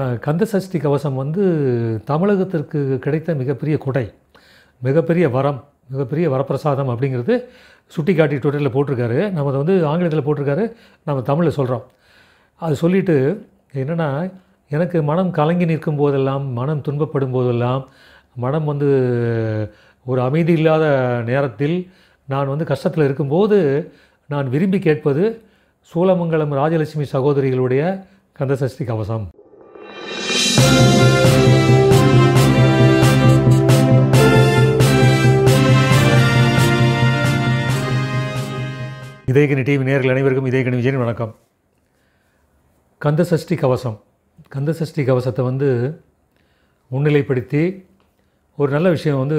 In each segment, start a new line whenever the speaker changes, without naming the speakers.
அஹ், கந்த சஷ்டி கவசம் வந்து தமிழகத்திற்கு கிடைத்த மிகப்பெரிய கொடை மிகப்பெரிய வரம் மிகப்பெரிய வரப்பிரசாதம் அப்படிங்கிறது சுட்டி காட்டி ட்விட்டரில் போட்டிருக்காரு நம்ம அதை வந்து ஆங்கிலத்தில் போட்டிருக்காரு நம்ம தமிழில் சொல்கிறோம் அது சொல்லிட்டு என்னென்னா எனக்கு மனம் கலங்கி நிற்கும் போதெல்லாம் மனம் துன்பப்படும் போதெல்லாம் மனம் வந்து ஒரு அமைதி இல்லாத நேரத்தில் நான் வந்து கஷ்டத்தில் இருக்கும்போது நான் விரும்பி கேட்பது சூலமங்கலம் ராஜலட்சுமி சகோதரிகளுடைய கந்தசஷ்டி கவசம் இதயகனி டிவி நேர்கள் அனைவருக்கும் இதயகனி விஜயன் வணக்கம் கந்தசஷ்டி கவசம் கந்தசஷ்டி கவசத்தை வந்து முன்னிலைப்படுத்தி ஒரு நல்ல விஷயம் வந்து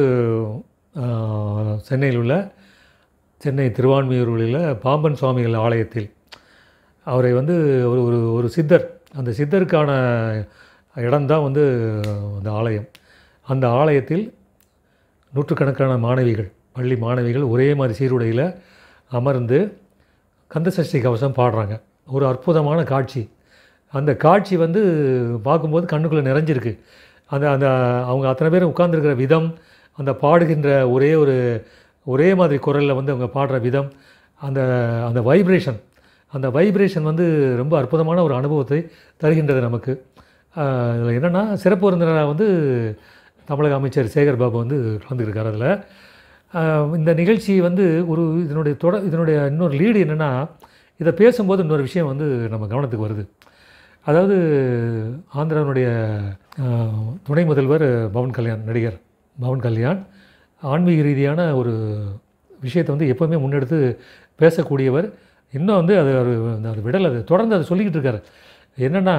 ஆஹ், சென்னையில் உள்ள சென்னை திருவான்மியூரில் பாம்பன் சுவாமிகள் ஆலயத்தில் அவரை வந்து ஒரு ஒரு ஒரு சித்தர் அந்த சித்தருக்கான இடம்தான் வந்து அந்த ஆலயம் அந்த ஆலயத்தில் நூற்றுக்கணக்கான மாணவிகள் பள்ளி மாணவிகள் ஒரே மாதிரி சீருடையில் அமர்ந்து கந்தசஷ்டி கவசம் பாடுறாங்க ஒரு அற்புதமான காட்சி அந்த காட்சி வந்து பார்க்கும்போது கண்ணுக்குள்ளே நிறைஞ்சிருக்கு அந்த அந்த அவங்க அத்தனை பேரும் உட்கார்ந்திருக்கிற விதம் அந்த பாடுகின்ற ஒரே ஒரு ஒரே மாதிரி குரலில் வந்து அவங்க பாடுற விதம் அந்த அந்த வைப்ரேஷன் அந்த வைப்ரேஷன் வந்து ரொம்ப அற்புதமான ஒரு அனுபவத்தை தருகின்றது நமக்கு இதில் என்னென்னா சிறப்பு விருந்தினராக வந்து தமிழக அமைச்சர் சேகர் பாபு வந்து கலந்துருக்கார் அதில் ஆஹ் இந்த நிகழ்ச்சி வந்து ஒரு இதனுடைய தொட இதனுடைய இன்னொரு லீடு என்னென்னா இதை பேசும்போது இன்னொரு விஷயம் வந்து நம்ம கவனத்துக்கு வருது அதாவது ஆந்திராவினுடைய ஆஹ், துணை முதல்வர் பவன் கல்யாண் நடிகர் பவன் கல்யாண் ஆன்மீக ரீதியான ஒரு விஷயத்தை வந்து எப்போவுமே முன்னெடுத்து பேசக்கூடியவர் இன்னும் வந்து அது ஒரு அது விடலை அது தொடர்ந்து அதை சொல்லிக்கிட்டு இருக்காரு என்னென்னா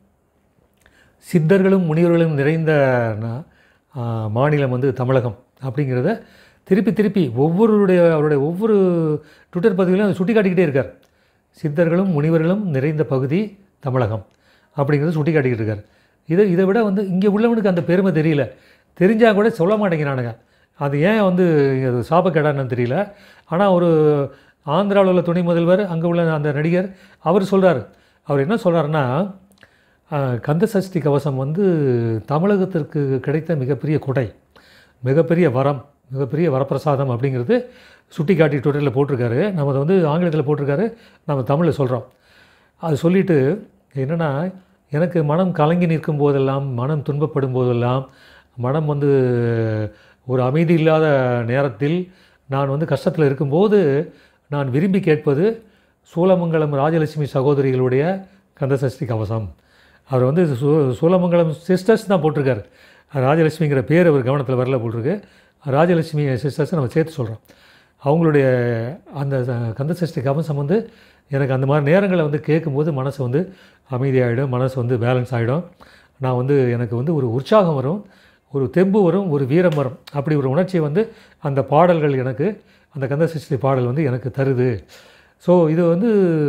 சித்தர்களும் முனிவர்களும் நிறைந்த நா- ஆ, மாநிலம் வந்து தமிழகம் அப்படிங்கிறத திருப்பி திருப்பி ஒவ்வொருடைய அவருடைய ஒவ்வொரு ட்விட்டர் பதிவிலையும் அதை சுட்டி காட்டிக்கிட்டே இருக்கார் சித்தர்களும் முனிவர்களும் நிறைந்த பகுதி தமிழகம் அப்படிங்கிறத சுட்டி காட்டிக்கிட்டு இருக்கார் இதை இதை விட வந்து இங்கே உள்ளவனுக்கு அந்த பெருமை தெரியல தெரிஞ்சால் கூட சொல்ல மாட்டேங்கிறானுங்க அது ஏன் வந்து அது சாபக்கேடான்னு தெரியல ஆனால் ஒரு ஆந்திராவில் உள்ள துணை முதல்வர் அங்கே உள்ள அந்த நடிகர் அவர் சொல்கிறார் அவர் என்ன சொல்கிறாருன்னா ஆஹ், கந்த சஷ்டி கவசம் வந்து தமிழகத்திற்கு கிடைத்த மிகப்பெரிய கொடை மிகப்பெரிய வரம் மிகப்பெரிய வரப்பிரசாதம் அப்படிங்கிறது சுட்டி காட்டி ட்விட்டரில் போட்டிருக்காரு நம்ம அதை வந்து ஆங்கிலத்தில் போட்டிருக்காரு நம்ம தமிழில் சொல்கிறோம் அது சொல்லிட்டு என்னென்னா எனக்கு மனம் கலங்கி நிற்கும் போதெல்லாம் மனம் துன்பப்படும் போதெல்லாம் மனம் வந்து ஒரு அமைதி இல்லாத நேரத்தில் நான் வந்து கஷ்டத்தில் இருக்கும்போது நான் விரும்பி கேட்பது சூலமங்கலம் ராஜலட்சுமி சகோதரிகளுடைய கந்தசஷ்டி கவசம் அவர் வந்து சூ சூலமங்கலம் சிஸ்டர்ஸ் தான் போட்டிருக்காரு ராஜலட்சுமிங்கிற பேர் அவர் கவனத்தில் வரல போட்டிருக்கு ராஜலட்சுமி சிஸ்டர்ஸ் நம்ம சேர்த்து சொல்கிறோம் அவங்களுடைய அந்த ச- கந்தசஷ்டி கவசம் வந்து எனக்கு அந்த மாதிரி நேரங்களை வந்து கேட்கும்போது மனசு வந்து அமைதியாகிடும் மனசு வந்து பேலன்ஸ் ஆகிடும் நான் வந்து எனக்கு வந்து ஒரு உற்சாகம் வரும் ஒரு தெம்பு வரும் ஒரு வீரம் வரும் அப்படி ஒரு உணர்ச்சியை வந்து அந்த பாடல்கள் எனக்கு அந்த கந்தசஷ்டி பாடல் வந்து எனக்கு தருது ஸோ இது வந்து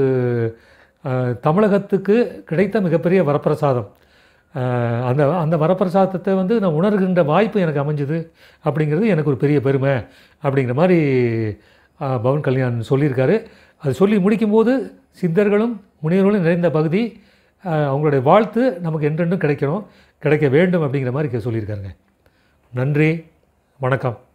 அஹ், தமிழகத்துக்கு கிடைத்த மிகப்பெரிய வரப்பிரசாதம் அஹ், அந்த அந்த வரப்பிரசாதத்தை வந்து நான் உணர்கின்ற வாய்ப்பு எனக்கு அமைஞ்சுது அப்படிங்கிறது எனக்கு ஒரு பெரிய பெருமை அப்படிங்கிற மாதிரி அஹ், பவன் கல்யாண் சொல்லியிருக்காரு அது சொல்லி முடிக்கும்போது சித்தர்களும் முனிவர்களும் நிறைந்த பகுதி அஹ், அவங்களுடைய வாழ்த்து நமக்கு என்றென்றும் கிடைக்கணும் கிடைக்க வேண்டும் அப்படிங்கிற மாதிரி சொல்லியிருக்காருங்க நன்றி வணக்கம்